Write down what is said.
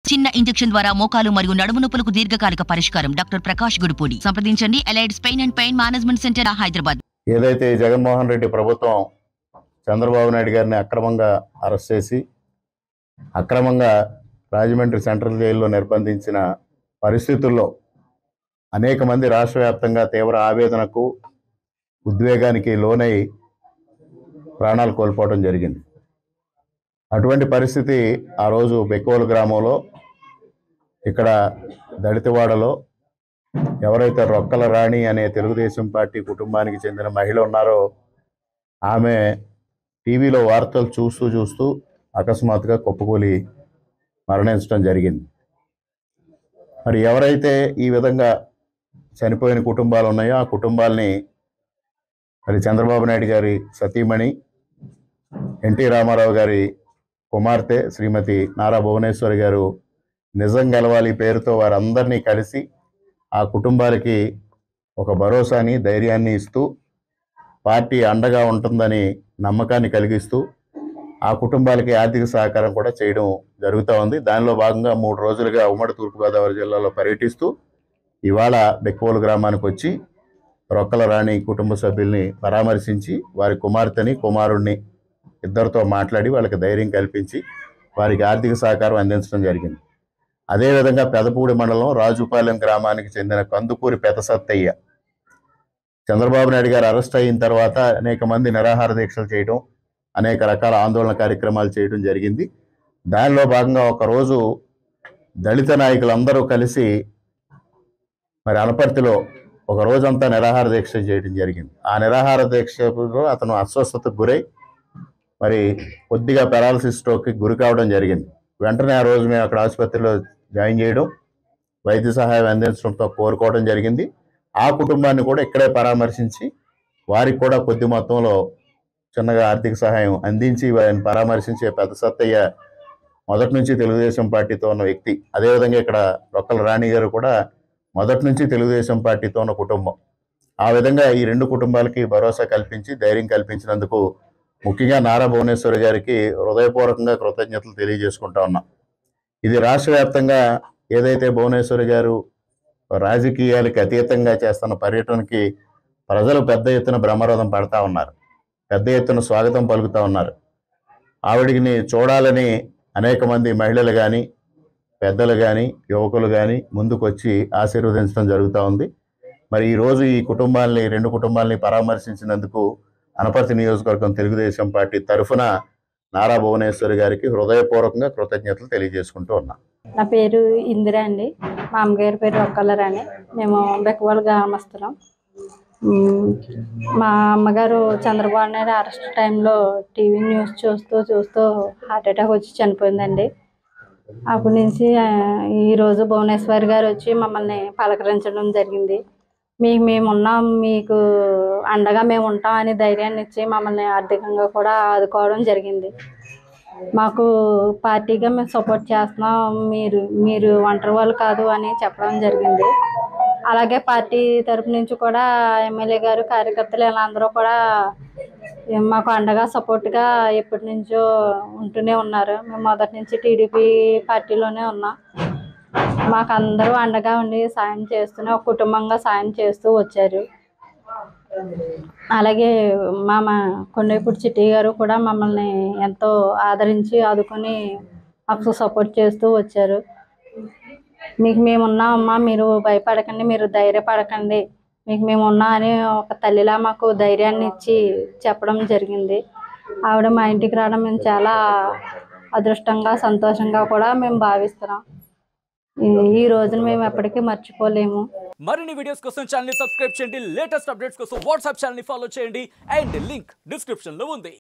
చిన్న ఇంజెక్షన్ ద్వారా మోకాలు మరియు నడుము నొప్పులకు దీర్ఘకాలిక పరిష్కారం డాక్టర్ ప్రకాష్ గుడిపూడి సంప్రదించండి Allied's pain and pain management centre Hyderabad ఏదైతే ఈ జగన్మోహన్ రెడ్డి ప్రభుత్వం చంద్రబాబు నాయుడు గారిని అక్రమంగా అరెస్ట్ చేసి అక్రమంగా రాజమండ్రి సెంట్రల్ జైల్లో నిర్బంధించిన పరిస్థితుల్లో అనేక మంది రాష్ట్ర వ్యాప్తంగా తీవ్ర ఆవేదనకు ఉద్వేగానికి లోనై ప్రాణాలు కోల్పోవడం జరిగింది అటువంటి పరిస్థితి ఆ రోజు బెక్కోలు గ్రామంలో ఇక్కడ దళితవాడలో ఎవరైతే రొక్కల రాణి అనే తెలుగుదేశం పార్టీ కుటుంబానికి చెందిన మహిళ ఉన్నారో ఆమె టీవీలో వార్తలు చూస్తూ చూస్తూ అకస్మాత్తుగా కుప్పకూలి మరణించడం జరిగింది మరి ఎవరైతే ఈ విధంగా చనిపోయిన కుటుంబాలు ఉన్నాయో ఆ కుటుంబాలని మరి చంద్రబాబు నాయుడు గారి సతీమణి ఎన్టీ రామారావు గారి కుమార్తె శ్రీమతి నారా భువనేశ్వరి గారు నిజం గెలవాలి పేరుతో వారందరినీ కలిసి ఆ కుటుంబాలకి ఒక భరోసాని ధైర్యాన్ని ఇస్తూ పార్టీ అండగా ఉంటుందని నమ్మకాన్ని కలిగిస్తూ ఆ కుటుంబాలకి ఆర్థిక సహకారం కూడా చేయడం జరుగుతూ ఉంది దానిలో భాగంగా మూడు రోజులుగా ఉమ్మడి తూర్పుగోదావరి జిల్లాలో పర్యటిస్తూ ఇవాళ బెక్కోలు గ్రామానికి వచ్చి రొక్కల రాణి కుటుంబ సభ్యుల్ని పరామర్శించి వారి కుమార్తెని కుమారుణ్ణి ఇద్దరితో మాట్లాడి వాళ్ళకి ధైర్యం కల్పించి వారికి ఆర్థిక సహకారం అందించడం జరిగింది అదేవిధంగా పెదపూడి మండలం రాజుపాలెం గ్రామానికి చెందిన కందుకూరి పెదసత్తయ్య చంద్రబాబు నాయుడు గారు అరెస్ట్ అయిన తర్వాత అనేక మంది నిరాహార దీక్షలు చేయడం అనేక రకాల ఆందోళన కార్యక్రమాలు చేయడం జరిగింది దానిలో భాగంగా ఒకరోజు దళిత నాయకులందరూ కలిసి మరి అనపర్తిలో ఒక రోజంతా నిరాహార దీక్ష చేయడం జరిగింది ఆ నిరాహార దీక్షలో అతను అస్వస్థతకు గురై మరి కొద్దిగా పెరాలసిస్ స్ట్రోక్కి గురి కావడం జరిగింది వెంటనే ఆ రోజు మేము అక్కడ ఆసుపత్రిలో జాయిన్ చేయడం వైద్య సహాయం అందించడంతో కోరుకోవడం జరిగింది ఆ కుటుంబాన్ని కూడా ఇక్కడే పరామర్శించి వారికి కూడా కొద్ది మొత్తంలో చిన్నగా ఆర్థిక సహాయం అందించి వారిని పరామర్శించే పెద్ద సత్తయ్య మొదటి నుంచి తెలుగుదేశం పార్టీతో ఉన్న వ్యక్తి అదేవిధంగా ఇక్కడ రొక్కల రాణి గారు కూడా మొదటి నుంచి తెలుగుదేశం పార్టీతో ఉన్న కుటుంబం ఆ విధంగా ఈ రెండు కుటుంబాలకి భరోసా కల్పించి ధైర్యం కల్పించినందుకు ముఖ్యంగా నారా భువనేశ్వరి గారికి హృదయపూర్వకంగా కృతజ్ఞతలు తెలియజేసుకుంటా ఉన్నాం ఇది రాష్ట్ర వ్యాప్తంగా ఏదైతే భువనేశ్వరి గారు రాజకీయాలకి అతీతంగా చేస్తున్న పర్యటనకి ప్రజలు పెద్ద ఎత్తున బ్రహ్మరథం పడతా ఉన్నారు పెద్ద ఎత్తున స్వాగతం పలుకుతా ఉన్నారు ఆవిడిని చూడాలని అనేక మంది మహిళలు కానీ పెద్దలు కానీ యువకులు కానీ ముందుకొచ్చి ఆశీర్వదించడం జరుగుతూ ఉంది మరి ఈరోజు ఈ కుటుంబాల్ని రెండు కుటుంబాల్ని పరామర్శించినందుకు అనపర్తి నియోజకవర్గం తెలుగుదేశం పార్టీ తరఫున నారా భువనేశ్వరి గారికి హృదయపూర్వకంగా కృతజ్ఞతలు తెలియజేసుకుంటూ ఉన్నాం నా పేరు ఇందిరా అండి మా అమ్మగారి పేరు ఒక్కలరాణి మేము బెక్కవాళ్ళ గ్రామస్తులం మ్మ్. మా అమ్మగారు చంద్రబాబు నాయుడు అరెస్ట్ టైంలో టీవీ న్యూస్ చూస్తూ చూస్తూ హార్ట్ అటాక్ వచ్చి చనిపోయిందండి అప్పటి నుంచి ఆ, ఈరోజు భువనేశ్వర్ గారు వచ్చి మమ్మల్ని పలకరించడం జరిగింది మీకు మేము ఉన్నాం మీకు అండగా మేము ఉంటాం అని ధైర్యాన్ని ఇచ్చి మమ్మల్ని ఆర్థికంగా కూడా ఆదుకోవడం జరిగింది మాకు పార్టీగా మేము సపోర్ట్ చేస్తున్నాం మీరు మీరు ఒంటరి వాళ్ళు కాదు అని చెప్పడం జరిగింది అలాగే పార్టీ తరపు నుంచి కూడా ఎమ్మెల్యే గారు కార్యకర్తలు వీళ్ళందరూ కూడా మాకు అండగా సపోర్ట్గా ఎప్పటి నుంచో ఉంటూనే ఉన్నారు మేము మొదటి నుంచి టీడీపీ పార్టీలోనే ఉన్నాం మాకు అందరూ అండగా ఉండి సాయం చేస్తూనే ఒక కుటుంబంగా సాయం చేస్తూ వచ్చారు అలాగే మా మా కొండేపూడి చిట్టి గారు కూడా మమ్మల్ని ఎంతో ఆదరించి ఆదుకొని మాకు సపోర్ట్ చేస్తూ వచ్చారు మీకు మేము ఉన్నామమ్మా మీరు భయపడకండి మీరు ధైర్యపడకండి మీకు మేము ఉన్నా అని ఒక తల్లిలా మాకు ధైర్యాన్ని ఇచ్చి చెప్పడం జరిగింది ఆవిడ మా ఇంటికి రావడం మేము చాలా అదృష్టంగా సంతోషంగా కూడా మేము భావిస్తున్నాం ఈ- ఈ రోజును మేము ఎప్పటికీ మర్చిపోలేము మరిన్ని వీడియోస్ కోసం ఛానల్ ని సబ్స్క్రైబ్ చేయండి లేటెస్ట్ అప్డేట్స్ కోసం వాట్సాప్ ఛానల్ ని ఫాలో చేయండి అండ్ లింక్ డిస్క్రిప్షన్ లో ఉంది